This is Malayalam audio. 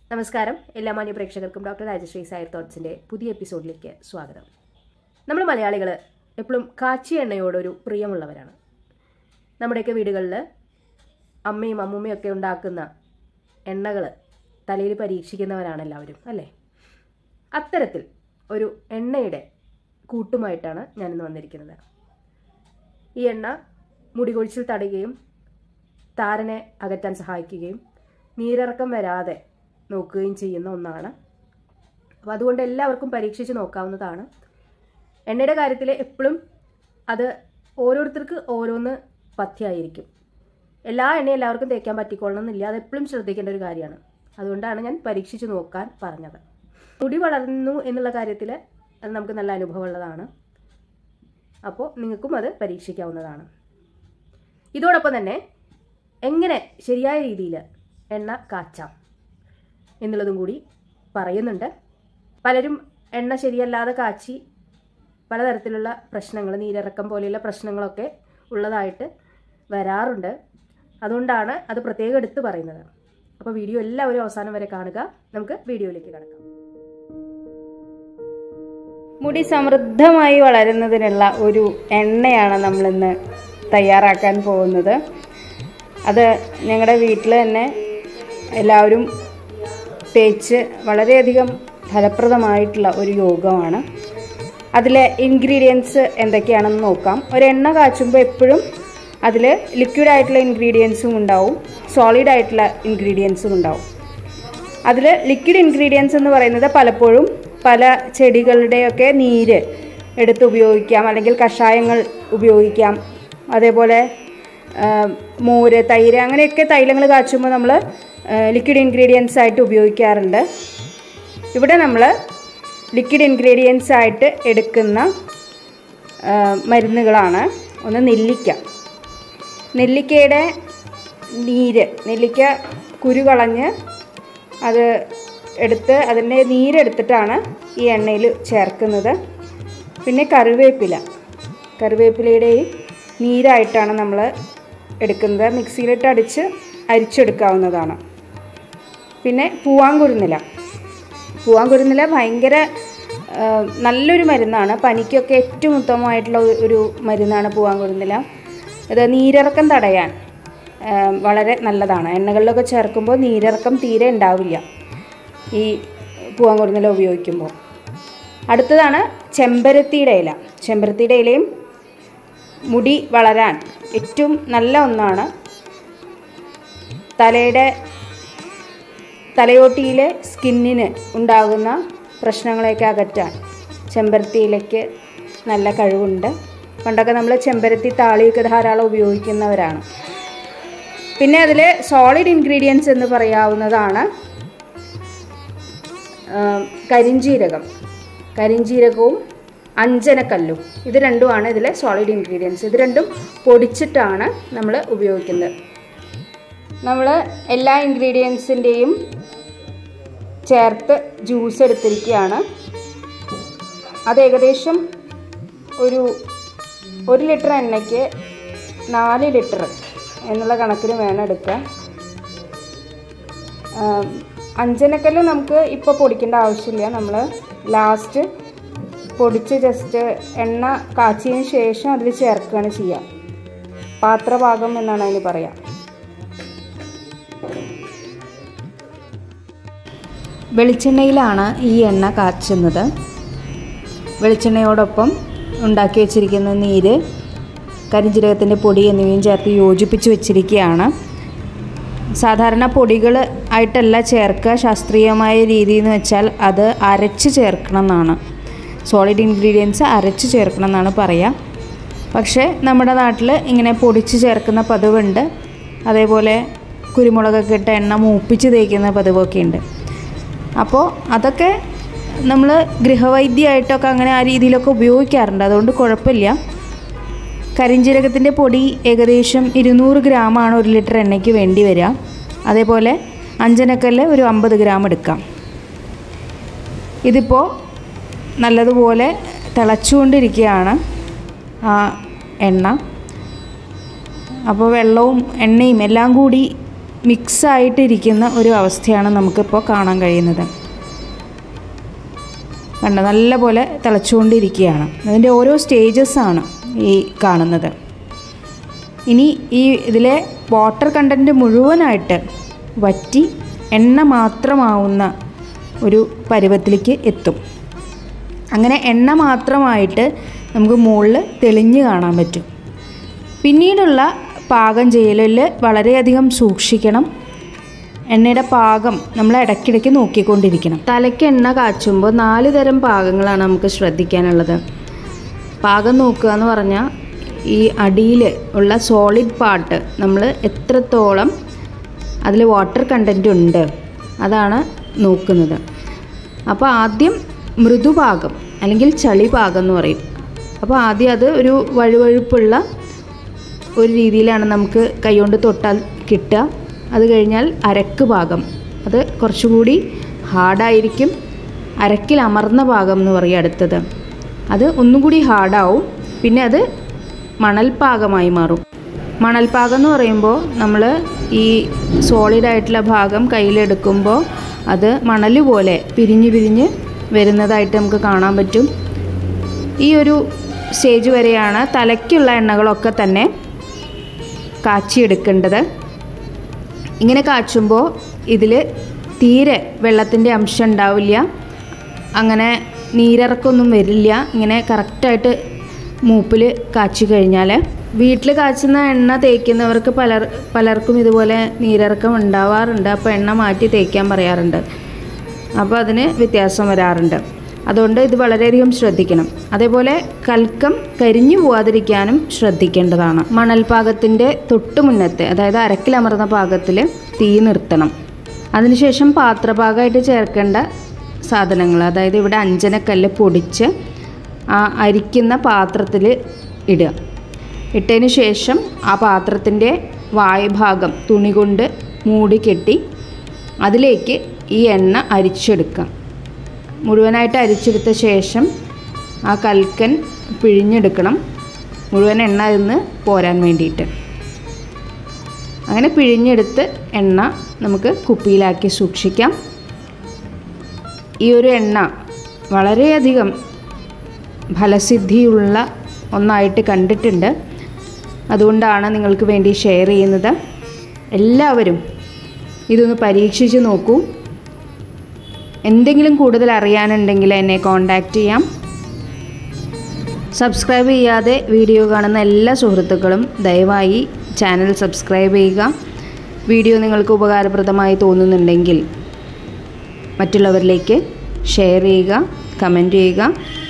നമസ്കാരം എല്ലാ മാന്യ പ്രേക്ഷകർക്കും ഡോക്ടർ രാജശ്രീ സായർ തോട്ട്സിൻ്റെ പുതിയ എപ്പിസോഡിലേക്ക് സ്വാഗതം നമ്മൾ മലയാളികൾ എപ്പോഴും കാച്ചി എണ്ണയോടൊരു പ്രിയമുള്ളവരാണ് നമ്മുടെയൊക്കെ വീടുകളിൽ അമ്മയും അമ്മൂമ്മയും ഒക്കെ ഉണ്ടാക്കുന്ന എണ്ണകൾ തലയിൽ പരീക്ഷിക്കുന്നവരാണ് എല്ലാവരും അല്ലേ അത്തരത്തിൽ ഒരു എണ്ണയുടെ കൂട്ടുമായിട്ടാണ് ഞാനിന്ന് വന്നിരിക്കുന്നത് ഈ എണ്ണ മുടികൊഴിച്ചിൽ തടയുകയും താരനെ അകറ്റാൻ സഹായിക്കുകയും നീരിറക്കം വരാതെ നോക്കുകയും ചെയ്യുന്ന ഒന്നാണ് അപ്പോൾ അതുകൊണ്ട് എല്ലാവർക്കും പരീക്ഷിച്ച് നോക്കാവുന്നതാണ് എണ്ണയുടെ കാര്യത്തിൽ എപ്പോഴും അത് ഓരോരുത്തർക്ക് ഓരോന്ന് പഥ്യമായിരിക്കും എല്ലാ എണ്ണയും എല്ലാവർക്കും തേക്കാൻ പറ്റിക്കൊള്ളണമെന്നില്ല അത് എപ്പോഴും ശ്രദ്ധിക്കേണ്ട ഒരു കാര്യമാണ് അതുകൊണ്ടാണ് ഞാൻ പരീക്ഷിച്ച് നോക്കാൻ പറഞ്ഞത് മുടി വളർന്നു എന്നുള്ള കാര്യത്തിൽ അത് നമുക്ക് നല്ല അനുഭവമുള്ളതാണ് അപ്പോൾ നിങ്ങൾക്കും അത് പരീക്ഷിക്കാവുന്നതാണ് ഇതോടൊപ്പം തന്നെ എങ്ങനെ ശരിയായ രീതിയിൽ എണ്ണ കാച്ചാം എന്നുള്ളതും കൂടി പറയുന്നുണ്ട് പലരും എണ്ണ ശരിയല്ലാതെ കാച്ചി പലതരത്തിലുള്ള പ്രശ്നങ്ങൾ നീരിറക്കം പോലെയുള്ള പ്രശ്നങ്ങളൊക്കെ ഉള്ളതായിട്ട് വരാറുണ്ട് അതുകൊണ്ടാണ് അത് പ്രത്യേകം എടുത്ത് പറയുന്നത് അപ്പോൾ വീഡിയോ എല്ലാവരും അവസാനം വരെ കാണുക നമുക്ക് വീഡിയോയിലേക്ക് കിടക്കാം മുടി സമൃദ്ധമായി വളരുന്നതിനുള്ള ഒരു എണ്ണയാണ് നമ്മളിന്ന് തയ്യാറാക്കാൻ പോകുന്നത് അത് ഞങ്ങളുടെ വീട്ടിൽ തന്നെ എല്ലാവരും തേച്ച് വളരെയധികം ഫലപ്രദമായിട്ടുള്ള ഒരു യോഗമാണ് അതിലെ ഇൻഗ്രീഡിയൻസ് എന്തൊക്കെയാണെന്ന് നോക്കാം ഒരു എണ്ണ കാച്ചുമ്പോൾ എപ്പോഴും അതിൽ ലിക്വിഡ് ആയിട്ടുള്ള ഇൻഗ്രീഡിയൻസും ഉണ്ടാവും സോളിഡ് ആയിട്ടുള്ള ഇൻഗ്രീഡിയൻസും ഉണ്ടാവും അതിൽ ലിക്വിഡ് ഇൻഗ്രീഡിയൻസ് എന്ന് പറയുന്നത് പലപ്പോഴും പല ചെടികളുടെയൊക്കെ നീര് എടുത്ത് ഉപയോഗിക്കാം അല്ലെങ്കിൽ കഷായങ്ങൾ ഉപയോഗിക്കാം അതേപോലെ ആ, മോര് തൈര് അങ്ങനെയൊക്കെ തൈലങ്ങൾ കാച്ചുമ്പോൾ നമ്മൾ ലിക്വിഡ് ഇൻഗ്രീഡിയൻസ് ആയിട്ട് ഉപയോഗിക്കാറുണ്ട് ഇവിടെ നമ്മൾ ലിക്വിഡ് ഇൻഗ്രീഡിയൻസ് ആയിട്ട് എടുക്കുന്ന ആ, മരുന്നുകളാണ് ഒന്ന് നെല്ലിക്ക നെല്ലിക്കയുടെ നീര് നെല്ലിക്ക കുരു കളഞ്ഞ് അത് എടുത്ത് അതിൻ്റെ നീരെടുത്തിട്ടാണ് ഈ എണ്ണയിൽ ചേർക്കുന്നത് പിന്നെ കറിവേപ്പില കറിവേപ്പിലയുടെയും നീരായിട്ടാണ് നമ്മൾ എടുക്കുന്നത് മിക്സിയിലിട്ട് അടിച്ച് അരിച്ചെടുക്കാവുന്നതാണ് പിന്നെ പൂവാങ്കുരുന്നില പൂവാങ്കുരുന്നില ഭയങ്കര ആ, നല്ലൊരു മരുന്നാണ് പനിക്കൊക്കെ ഏറ്റവും ഉത്തമമായിട്ടുള്ള ഒരു- ഒരു മരുന്നാണ് പൂവാങ്കുരുന്നില ഇത് നീരിറക്കം തടയാൻ ആ, വളരെ നല്ലതാണ് എണ്ണകളിലൊക്കെ ചേർക്കുമ്പോൾ നീരിറക്കം തീരെ ഉണ്ടാവില്ല ഈ പൂവാങ്കുരുന്നില ഉപയോഗിക്കുമ്പോൾ അടുത്തതാണ് ചെമ്പരത്തിയുടെ ഇല ചെമ്പരത്തിയുടെ ഇലയും മുടി വളരാൻ ഏറ്റവും നല്ല ഒന്നാണ് തലയുടെ തലയോട്ടിയിലെ സ്കിന്നിന് ഉണ്ടാകുന്ന പ്രശ്നങ്ങളെയൊക്കെ അകറ്റാൻ ചെമ്പരത്തിയിലേക്ക് നല്ല കഴിവുണ്ട് പണ്ടൊക്കെ നമ്മൾ ചെമ്പരത്തി താളിയൊക്കെ ധാരാളം ഉപയോഗിക്കുന്നവരാണ് പിന്നെ അതിൽ സോളിഡ് ഇൻഗ്രീഡിയൻസ് എന്ന് പറയാവുന്നതാണ് ആ, കരിഞ്ജീരകം കരിഞ്ജീരകവും അഞ്ജനക്കല്ലും ഇത് രണ്ടുമാണ് ഇതിലെ സോളിഡ് ഇൻഗ്രീഡിയൻസ് ഇത് രണ്ടും പൊടിച്ചിട്ടാണ് നമ്മൾ ഉപയോഗിക്കുന്നത് നമ്മൾ എല്ലാ ഇൻഗ്രീഡിയൻസിൻ്റെയും ചേർത്ത് ജ്യൂസ് എടുത്തിരിക്കുകയാണ് അത് ഏകദേശം ഒരു ഒരു ലിറ്റർ എണ്ണയ്ക്ക് നാല് ലിറ്റർ എന്നുള്ള കണക്കിന് വേണം എടുക്കാൻ ആം, അഞ്ചനക്കല്ല് നമുക്ക് ഇപ്പോൾ പൊടിക്കേണ്ട ആവശ്യമില്ല നമ്മൾ ലാസ്റ്റ് പൊടിച്ച് ജസ്റ്റ് എണ്ണ കാച്ചിയതിന് ശേഷം അതിൽ ചേർക്കുകയാണ് ചെയ്യുക പാത്രഭാഗം എന്നാണ് അതിന് പറയുക വെളിച്ചെണ്ണയിലാണ് ഈ എണ്ണ കാച്ചുന്നത് വെളിച്ചെണ്ണയോടൊപ്പം ഉണ്ടാക്കി വെച്ചിരിക്കുന്ന നീര് കരിഞ്ജീരകത്തിൻ്റെ പൊടി എന്നിവയും ചേർത്ത് യോജിപ്പിച്ച് വെച്ചിരിക്കുകയാണ് സാധാരണ പൊടികൾ ആയിട്ടല്ല ചേർക്കുക ശാസ്ത്രീയമായ രീതി എന്ന് വെച്ചാൽ അത് അരച്ച് ചേർക്കണം എന്നാണ് സോളിഡ് ഇൻഗ്രീഡിയൻസ് അരച്ച് ചേർക്കണം എന്നാണ് പറയുക പക്ഷേ നമ്മുടെ നാട്ടിൽ ഇങ്ങനെ പൊടിച്ച് ചേർക്കുന്ന പതിവുണ്ട് അതേപോലെ കുരുമുളകൊക്കെ ഇട്ട് എണ്ണ മൂപ്പിച്ച് തേക്കുന്ന പതിവൊക്കെ ഉണ്ട് അപ്പോൾ അതൊക്കെ നമ്മൾ ഗൃഹവൈദ്യമായിട്ടൊക്കെ അങ്ങനെ ആ രീതിയിലൊക്കെ ഉപയോഗിക്കാറുണ്ട് അതുകൊണ്ട് കുഴപ്പമില്ല കരിഞ്ജീരകത്തിൻ്റെ പൊടി ഏകദേശം ഇരുന്നൂറ് ഗ്രാമാണ് ഒരു ലിറ്റർ എണ്ണയ്ക്ക് വേണ്ടി വരിക അതേപോലെ അഞ്ചനക്കല്ല് ഒരു അമ്പത് ഗ്രാം എടുക്കാം ഇതിപ്പോൾ നല്ലതുപോലെ തിളച്ചുകൊണ്ടിരിക്കുകയാണ് ആ എണ്ണ അപ്പോൾ വെള്ളവും എണ്ണയും എല്ലാം കൂടി മിക്സായിട്ടിരിക്കുന്ന ഒരു അവസ്ഥയാണ് നമുക്കിപ്പോൾ കാണാൻ കഴിയുന്നത് കണ്ട നല്ലപോലെ തിളച്ചുകൊണ്ടിരിക്കുകയാണ് അതിൻ്റെ ഓരോ സ്റ്റേജസാണ് ഈ കാണുന്നത് ഇനി ഈ ഇതിലെ വാട്ടർ കണ്ടൻറ്റ് മുഴുവനായിട്ട് വറ്റി എണ്ണ മാത്രമാവുന്ന ഒരു പരുവത്തിലേക്ക് എത്തും അങ്ങനെ എണ്ണ മാത്രമായിട്ട് നമുക്ക് മുകളിൽ തെളിഞ്ഞ് കാണാൻ പറ്റും പിന്നീടുള്ള പാകം ചെയ്യലിൽ വളരെയധികം സൂക്ഷിക്കണം എണ്ണയുടെ പാകം നമ്മൾ ഇടയ്ക്കിടയ്ക്ക് നോക്കിക്കൊണ്ടിരിക്കണം തലയ്ക്ക് എണ്ണ കാച്ചുമ്പോൾ നാല് തരം പാകങ്ങളാണ് നമുക്ക് ശ്രദ്ധിക്കാനുള്ളത് പാകം നോക്കുക എന്ന് പറഞ്ഞാൽ ഈ അടിയിൽ ഉള്ള സോളിഡ് പാർട്ട് നമ്മൾ എത്രത്തോളം അതിൽ വാട്ടർ കണ്ടൻറ്റ് ഉണ്ട് അതാണ് നോക്കുന്നത് അപ്പോൾ ആദ്യം മൃദുപാകം അല്ലെങ്കിൽ ചളിപാകം എന്ന് പറയും അപ്പോൾ ആദ്യം അത് ഒരു വഴുവഴുപ്പുള്ള ഒരു രീതിയിലാണ് നമുക്ക് കൈകൊണ്ട് തൊട്ടാൽ കിട്ടുക അത് കഴിഞ്ഞാൽ അരക്ക് ഭാഗം അത് കുറച്ചുകൂടി ഹാർഡായിരിക്കും അരക്കിൽ അമർന്ന ഭാഗം എന്ന് പറയും അടുത്തത് അത് ഒന്നും കൂടി ഹാർഡാവും പിന്നെ അത് മണൽപാകമായി മാറും മണൽപാകം എന്ന് പറയുമ്പോൾ നമ്മൾ ഈ സോളിഡ് ആയിട്ടുള്ള ഭാഗം കയ്യിലെടുക്കുമ്പോൾ അത് മണൽ പോലെ പിരിഞ്ഞ് പിരിഞ്ഞ് വരുന്നതായിട്ട് നമുക്ക് കാണാൻ പറ്റും ഈ ഒരു സ്റ്റേജ് വരെയാണ് തലയ്ക്കുള്ള എണ്ണകളൊക്കെ തന്നെ കാച്ചിയെടുക്കേണ്ടത് ഇങ്ങനെ കാച്ചുമ്പോൾ ഇതിൽ തീരെ വെള്ളത്തിൻ്റെ അംശം ഉണ്ടാവില്ല അങ്ങനെ നീരിറക്കൊന്നും വരില്ല ഇങ്ങനെ കറക്റ്റായിട്ട് മൂപ്പിൽ കാച്ചി കഴിഞ്ഞാൽ വീട്ടിൽ കാച്ചുന്ന എണ്ണ തേക്കുന്നവർക്ക് പലർ പലർക്കും ഇതുപോലെ നീരിറക്കം ഉണ്ടാവാറുണ്ട് അപ്പോൾ എണ്ണ മാറ്റി തേക്കാൻ പറയാറുണ്ട് അപ്പോൾ അതിന് വ്യത്യാസം വരാറുണ്ട് അതുകൊണ്ട് ഇത് വളരെയധികം ശ്രദ്ധിക്കണം അതേപോലെ കൽക്കം കരിഞ്ഞു പോവാതിരിക്കാനും ശ്രദ്ധിക്കേണ്ടതാണ് മണൽപാകത്തിൻ്റെ തൊട്ട് മുന്നത്തെ അതായത് അരക്കിലമർന്ന പാകത്തിൽ തീ നിർത്തണം അതിനുശേഷം പാത്രപാകമായിട്ട് ചേർക്കേണ്ട സാധനങ്ങൾ അതായത് ഇവിടെ അഞ്ചനക്കല്ല് പൊടിച്ച് ആ അരിക്കുന്ന പാത്രത്തിൽ ഇടുക ഇട്ടതിന് ശേഷം ആ പാത്രത്തിൻ്റെ വായുഭാഗം തുണി കൊണ്ട് മൂടി കെട്ടി അതിലേക്ക് ഈ എണ്ണ അരിച്ചെടുക്കുക മുഴുവനായിട്ട് അരിച്ചെടുത്ത ശേഷം ആ കൽക്കൻ പിഴിഞ്ഞെടുക്കണം മുഴുവൻ എണ്ണ നിന്ന് പോരാൻ വേണ്ടിയിട്ട് അങ്ങനെ പിഴിഞ്ഞെടുത്ത് എണ്ണ നമുക്ക് കുപ്പിയിലാക്കി സൂക്ഷിക്കാം ഈ ഒരു എണ്ണ വളരെയധികം ഫലസിദ്ധിയുള്ള ഒന്നായിട്ട് കണ്ടിട്ടുണ്ട് അതുകൊണ്ടാണ് നിങ്ങൾക്ക് വേണ്ടി ഷെയർ ചെയ്യുന്നത് എല്ലാവരും ഇതൊന്ന് പരീക്ഷിച്ച് നോക്കൂ എന്തെങ്കിലും കൂടുതൽ അറിയാനുണ്ടെങ്കിൽ എന്നെ കോൺടാക്റ്റ് ചെയ്യാം സബ്സ്ക്രൈബ് ചെയ്യാതെ വീഡിയോ കാണുന്ന എല്ലാ സുഹൃത്തുക്കളും ദയവായി ചാനൽ സബ്സ്ക്രൈബ് ചെയ്യുക വീഡിയോ നിങ്ങൾക്ക് ഉപകാരപ്രദമായി തോന്നുന്നുണ്ടെങ്കിൽ മറ്റുള്ളവരിലേക്ക് ഷെയർ ചെയ്യുക കമൻറ്റ് ചെയ്യുക